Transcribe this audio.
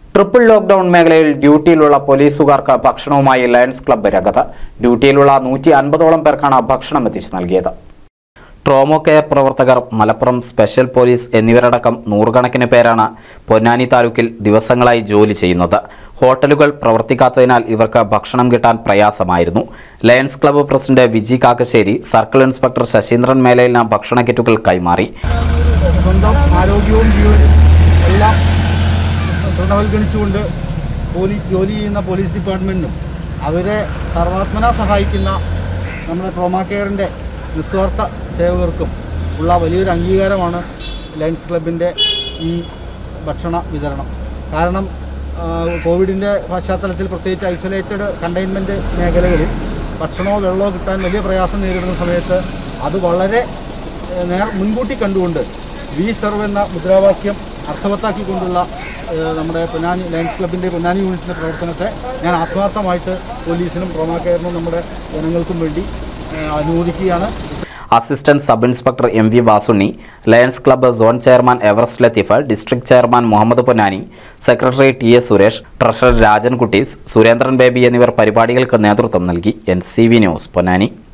triple lockdown മേഖലയിൽ ഡ്യൂട്ടിയിലുള്ള പോലീസുകാർക്ക് ഭക്ഷണവുമായി lions club രംഗത്ത് ഡ്യൂട്ടിയിലുള്ള നൂറ്റി അൻപതോളം പേർക്കാണ് ഭക്ഷണം എത്തിച്ചു നൽകിയത് ട്രോമോ കെയർ പ്രവർത്തകർ മലപ്പുറം സ്പെഷ്യൽ പോലീസ് എന്നിവരടക്കം നൂറുകണക്കിന് പേരാണ് പൊന്നാനി താലൂക്കിൽ ദിവസങ്ങളായി ജോലി ചെയ്യുന്നത് ഹോട്ടലുകൾ പ്രവർത്തിക്കാത്തതിനാൽ ഇവർക്ക് ഭക്ഷണം കിട്ടാൻ പ്രയാസമായിരുന്നു Lions club president Viji Kakkassery circle inspector Sasheendran മേലയിലിന് ഭക്ഷണ കിറ്റുകൾ കൈമാറി സ്വന്തം ആരോഗ്യവും ജീവനും എല്ലാം തൃണവൽഗണിച്ചുകൊണ്ട് പോലീസ് ജോലി ചെയ്യുന്ന പോലീസ് ഡിപ്പാർട്ട്മെൻറ്റിനും അവരെ സർവാത്മന സഹായിക്കുന്ന നമ്മുടെ ട്രോമാ കെയറിൻ്റെ നിസ്വാർത്ഥ സേവകർക്കും ഉള്ള വലിയൊരു അംഗീകാരമാണ് ലയൺസ് ക്ലബിൻ്റെ ഈ ഭക്ഷണ വിതരണം കാരണം ആ, കോവിഡിൻ്റെ പശ്ചാത്തലത്തിൽ പ്രത്യേകിച്ച് ഐസൊലേറ്റഡ് കണ്ടെയ്ൻമെൻറ്റ് മേഖലകളിൽ ഭക്ഷണമോ വെള്ളമോ കിട്ടാൻ വലിയ പ്രയാസം നേരിടുന്ന സമയത്ത് അത് വളരെ ഏഹ്, നേർ മുൻകൂട്ടി കണ്ടുകൊണ്ട് വി സെർവ് എന്ന മുദ്രാവാക്യം അർത്ഥവത്താക്കിക്കൊണ്ടുള്ള ഏഹ്, നമ്മുടെ പൊന്നാനി ലയൺസ് ക്ലബിൻ്റെ പൊന്നാനി യൂണിറ്റിൻ്റെ പ്രവർത്തനത്തെ ഞാൻ ആത്മാർത്ഥമായിട്ട് പോലീസിനും ട്രോമാ കെയറിനും നമ്മുടെ ജനങ്ങൾക്കും വേണ്ടി ഏഹ്, അനുമോദിക്കുകയാണ് assistant sub inspector M V Vasunni Lions club zone chairman Everest Latheef district chairman Muhammad Ponnani secretary T S Suresh treasurer Rajan Kutties Surendran Baby എന്നിവർ പരിപാടികൾക്ക് നേതൃത്വം നൽകി N C V news Ponnani